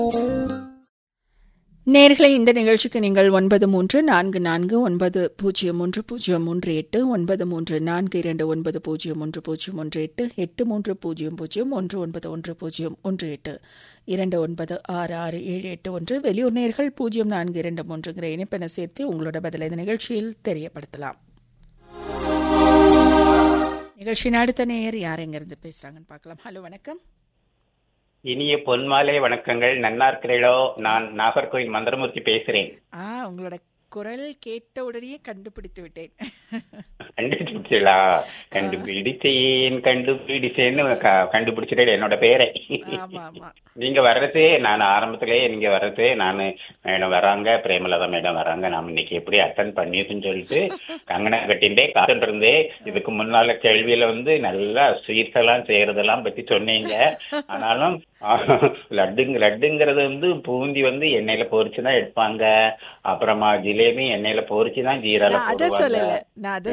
நேர்களை இந்த நிகழ்ச்சிக்கு நீங்கள் ஒன்பது மூன்று நான்கு நான்கு ஒன்பது பூஜ்ஜியம் மூன்று பூஜ்ஜியம் மூன்று எட்டு ஒன்பது மூன்று நான்கு இரண்டு ஒன்பது பூஜ்ஜியம் ஒன்று பூஜ்ஜியம் ஒன்று எட்டு எட்டு மூன்று பூஜ்ஜியம் பூஜ்ஜியம் ஒன்று ஒன்பது ஒன்று பூஜ்ஜியம் ஒன்று எட்டு இரண்டு ஒன்பது ஆறு ஆறு ஏழு எட்டு ஒன்று வெளியூர் நேர்கள் பூஜ்ஜியம் நான்கு இரண்டு மூன்றுங்கிற இணைப்பென சேர்த்து உங்களோட பதிலை இந்த நிகழ்ச்சியில் தெரியப்படுத்தலாம் நிகழ்ச்சியின் அடுத்த நேயர் யார் எங்கிருந்து பேசுறாங்கன்னு பார்க்கலாம் ஹலோ வணக்கம் இனிய பொன்மாலை வணக்கங்கள் நன்னா இருக்கிறீர்களோ நான் நாகர்கோயில் மந்திரமூர்த்தி பேசுறேன் ஆ உங்களோட குரல் கேட்ட உடனே கண்டுபிடித்து விட்டேன் கண்டுபிடிச்சலா கண்டுபிடிச்சேன் கண்டுபிடிச்சேன்னு க- கண்டுபிடிச்சிட்டே என்னோட பேரை ஆமா ஆமா நீங்க வர்றதே நான் ஆரம்பத்திலேயே நீங்க வர்றதே நான் மேடம் வராங்க பிரேமலதா மேடம் வராங்க நாம் இன்னைக்கு எப்படி அட்டன் பண்ணிருன்னு சொல்லிட்டு கங்கணம் கட்டிண்டே காத்துட்டு இருந்தே இதுக்கு முன்னால கேள்வியில வந்து நல்லா ஸ்வீட்ஸ் எல்லாம் செய்யறதெல்லாம் பத்தி சொன்னீங்க ஆனாலும் லட்டுங்க லட்டுங்கிறது வந்து பூந்தி வந்து எண்ணெயில பொரிச்சு தான் எடுப்பாங்க அப்புறமா ஜிலேபி எண்ணெயில பொரிச்சு தான் ஜீரால நான் அதை போடுவாங்க சொல்லல நான் அதை